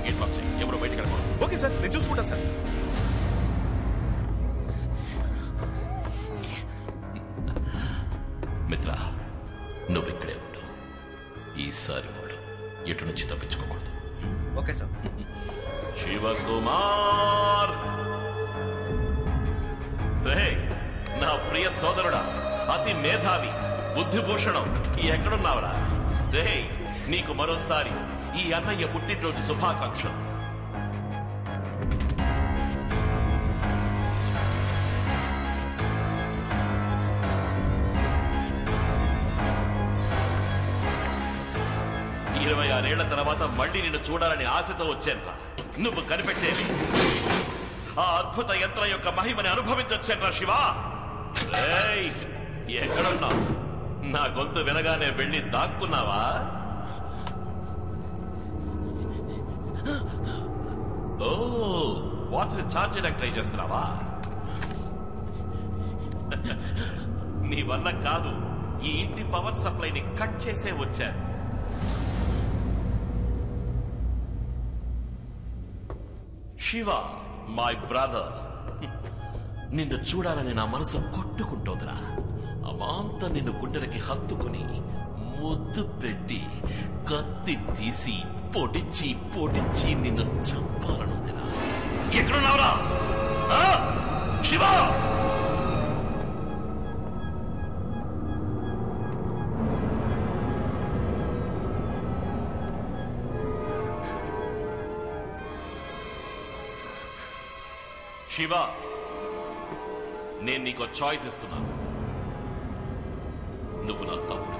Gate lock చేయి ఎవరు బయటికి వెళ్ళకూడదు ఓకే సార్ నేను చూసుకుంటా సార్ మిత్ర నువ్వు ఇక్కడే ఉండు ఈసారి వాడు ఎటు నుంచి తప్పించుకోకూడదు ఓకే సార్ శివకుమార్ రే నా ప్రియ సోదరుడా అతి మేధావి బుద్ధిభూషణం ఎక్కడున్నావురా రే నీకు మరోసారి ఈ అన్నయ్య పుట్టినరోజు శుభాకాంక్షలు ఇరవై ఆరేళ్ల తర్వాత మళ్ళీ నిన్ను చూడాలని ఆశతో వచ్చానురా నువ్వు కనిపెట్టేది ఆ అద్భుత యంత్రం యొక్క మహిమని అనుభవించొచ్చానురా శివ ఏయ్, ఎక్కడున్నావు నా గొంతు వినగానే వెళ్ళి దాక్కున్నావా ఓ వాచ్ని ఛార్జ్ చేయడానికి ట్రై చేస్తున్నావా నీ వల్ల కాదు ఈ ఇంటి పవర్ సప్లైని కట్ చేసే వచ్చాను శివ మై బ్రదర్ నిన్ను చూడాలని నా మనసు కొట్టుకుంటోందిరా అమాంత నిన్ను గుండెలకి హత్తుకుని ముద్దు పెట్టి కత్తి తీసి పొడిచి పొడిచి నిన్ను చంపాలనుందిరా ఎక్కడున్నావురా ఆ? శివ శివ నేను నీకు చాయిస్ ఇస్తున్నాను నువ్వు నా తమ్ముడు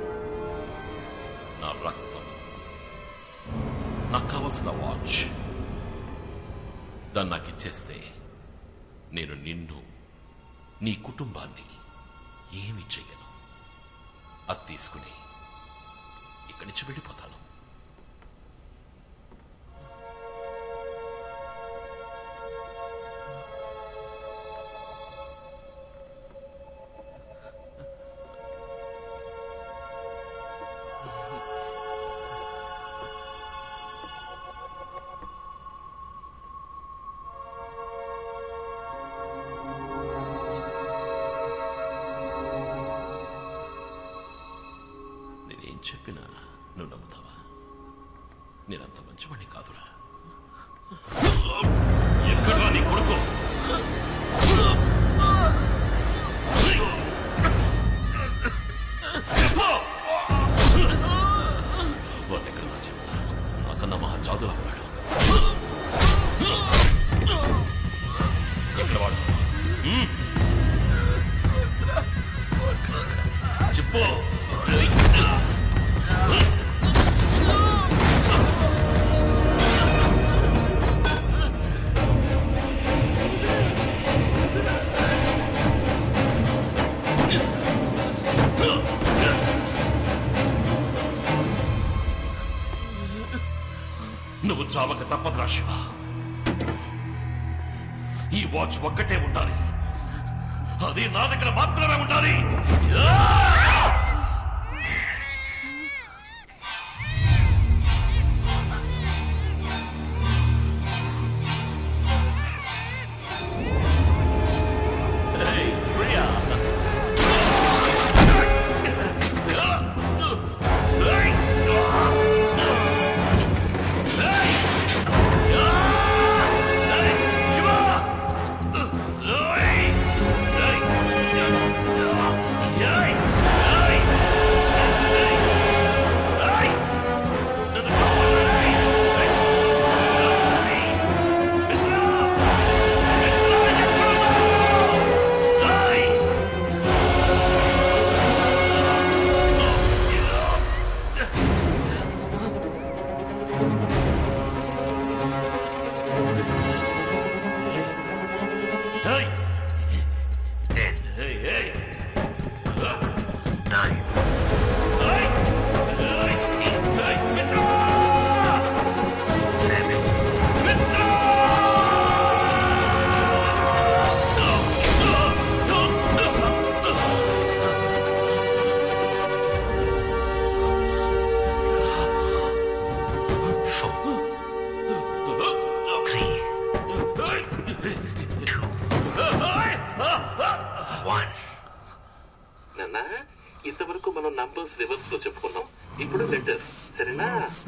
నా రక్తం నాకు కావలసిన వాచ్ దాన్ని నాకు ఇచ్చేస్తే నేను నిన్ను నీ కుటుంబాన్ని ఏమి చెయ్యను అది తీసుకుని ఇక్కడి నుంచి వెళ్ళిపోతాను నేనేం చెప్పినా నువ్వు నమ్ముతావా నేనంత మంచివాణ్ణి కాదురా ఎక్కడా నీ కొడుకు చెప్పు! వాడు ఎక్కడున్నా చెప్తా నాకన్నా మహా చాదులా ఉన్నాడు ఎక్కడ వాడు హ్మ్? చెప్పు నువ్వు చావక తప్పదురా శివ ఈ వాచ్ ఒక్కటే ఉండాలి అది నా దగ్గర మాత్రమే ఉండాలి Hey, Priya. Hey! ఇప్పుడు లెటర్ సరేనా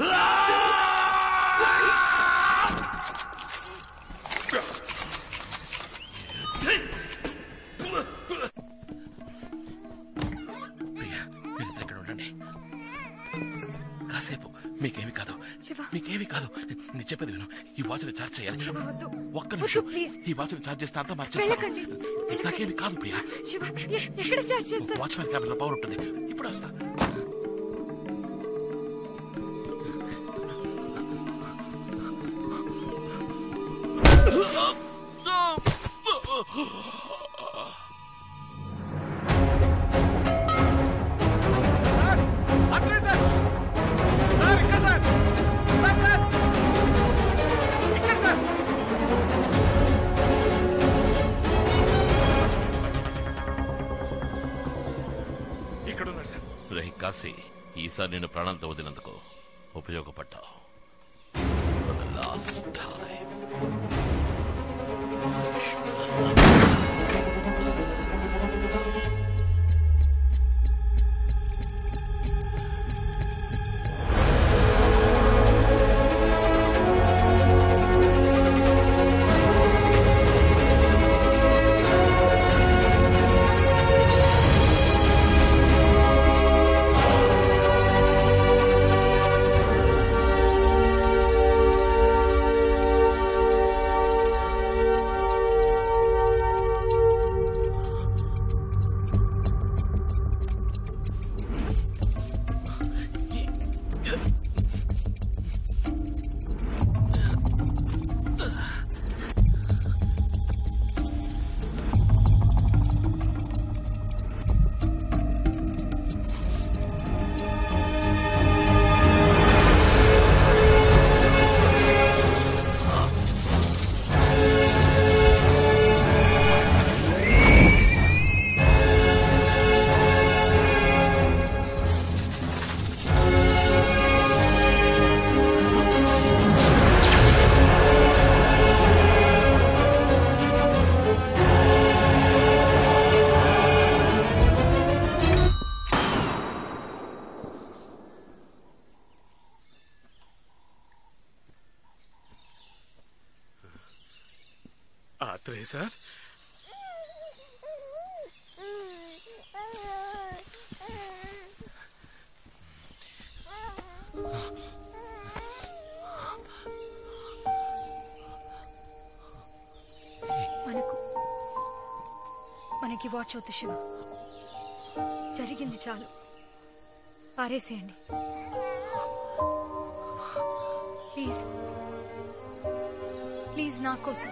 ప్రియా మీరు ఇక్కడ ఉండండి కాసేపు మీకేమి కాదు శివ. మీకేమి కాదు నేను చెప్పేది విను ఈ వాచ్ని ఛార్జ్ చేయాలి శివ, వద్దు. ఒక్క వద్దు, నిమిషం ప్లీజ్. ఈ వాచ్ని ఛార్జ్ చేస్తే అంతా వెళ్ళకండి, మార్చేస్తాను వెళ్ళకండి. నాకేమి కాదు ప్రియా శివ ఎ- ఎక్కడ చార్జ్ చేస్తారు వాచ్మెన్ క్యాబిన్ లో పవర్ ఉంటుంది ఇప్పుడు వస్తా ఇక్కడ ఉన్నారు సార్ రే కాశీ ఈసారి నేను ప్రాణాలతో వదిలినందుకు ఉపయోగపడ్డావు లాస్ట్ టైం ఆత్రే సార్ మనకు మనకి వాచ్ అవుతు శివ జరిగింది చాలు పారేసేయండి ప్లీజ్ ప్లీజ్ నా కోసం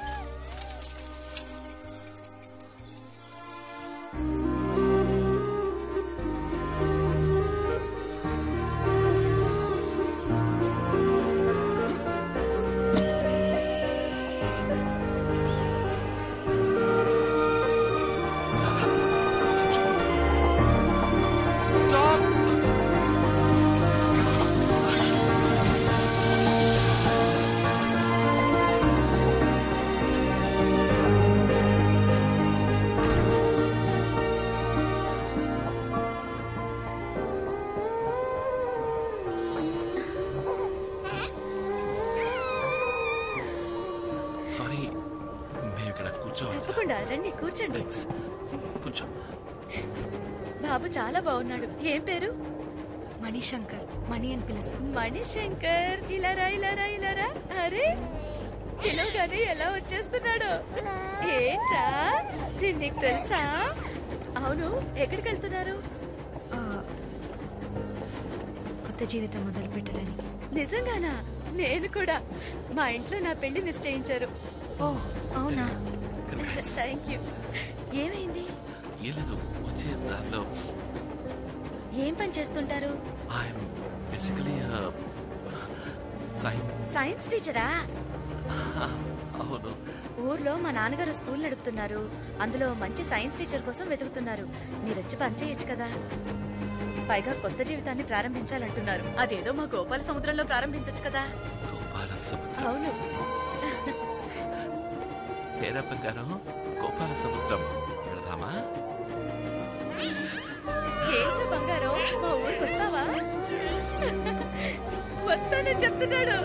సారీ మేము ఇక్కడ కూర్చోవాలి తప్పకుండా రండి కూర్చోండి థ్యాంక్స్ కూర్చో బాబు చాలా బాగున్నాడు ఏం పేరు మణిశంకర్ మణి అని పిలుస్తాం మణిశంకర్ ఇలా రా ఇలా రా ఇలా రా అరే పిలవగానే ఎలా వచ్చేస్తున్నాడు ఏంట్రా ఇది నీకు తెలుసా అవును ఎక్కడికి వెళ్తున్నారు ఆ, కొత్త జీవితం మొదలు పెట్టడానికి నిజంగానా నేను కూడా మా ఇంట్లో నా పెళ్లి నిశ్చయించారు ఓ అవునా థ్యాంక్ యూ ఏమైంది ఏం లేదు వచ్చే దారిలో ఏం పని చేస్తుంటారు ఐఎమ్ బేసికలీ సైన్ సైన్స్ టీచరా అవును ఊర్లో మా నాన్నగారు స్కూల్ నడుపుతున్నారు అందులో మంచి సైన్స్ టీచర్ కోసం వెతుకుతున్నారు మీరొచ్చి పని చేయొచ్చు కదా పైగా కొత్త జీవితాన్ని ప్రారంభించాలంటున్నారు అదేదో మా గోపాల సముద్రంలో ప్రారంభించొచ్చు కదా గోపాల సముద్రం అవును పేర ప్రకారం గోపాల సముద్రం వెళదామా ఏంటి బంగారం మా ఊరికి వస్తావా వస్తానని చెప్తున్నాడు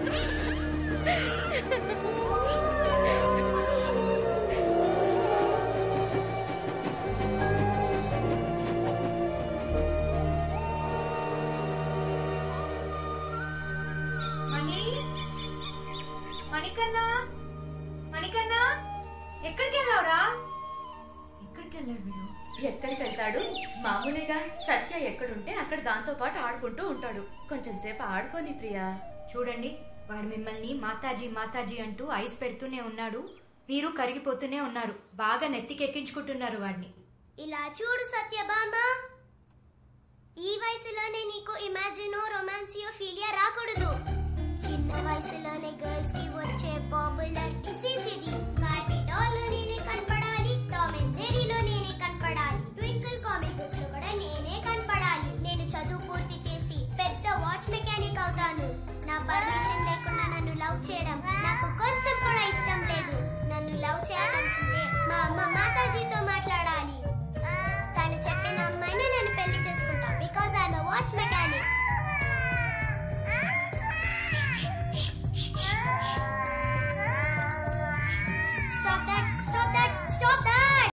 మణి మణికన్నా మణికన్నా ఎక్కడికి వెళ్ళావురా ఎక్కడికి వెళ్ళాడు వీడు ఎక్కడికి వెళ్తాడు మామూలుగా సత్య ఎక్కడుంటే అక్కడ దాంతో పాటు ఆడుకుంటూ ఉంటాడు కొంచెం సేపు ఆడుకోని ప్రియా చూడండి వాడు మిమ్మల్ని మాతాజీ మాతాజీ అంటూ ఐస్ పెడుతూనే ఉన్నాడు మీరు కరిగిపోతూనే ఉన్నారు బాగా నెత్తికెక్కించుకుంటున్నారు వాడిని ఇలా చూడు సత్యభామ ఈ వయసులోనే నీకు ఇమాజినో రొమాన్సియో ఫీలియా రాకూడదు చిన్న వయసులోనే గర్ల్స్ కి వచ్చే పాపులర్ డిసీజ్ ఇది బార్బీ డాల్ లో నేనే కనపడాలి టామ్ అండ్ జెర్రీలో నేనే కనపడాలి ట్వింకిల్ కామిక్ బుక్ లో కూడా నేనే కనపడాలి నేను చదువు పూర్తి చేసి పెద్ద వాచ్ మెకానిక్ అవుతాను నా పర్మిషన్ లేకుండా నన్ను లవ్ చేయడం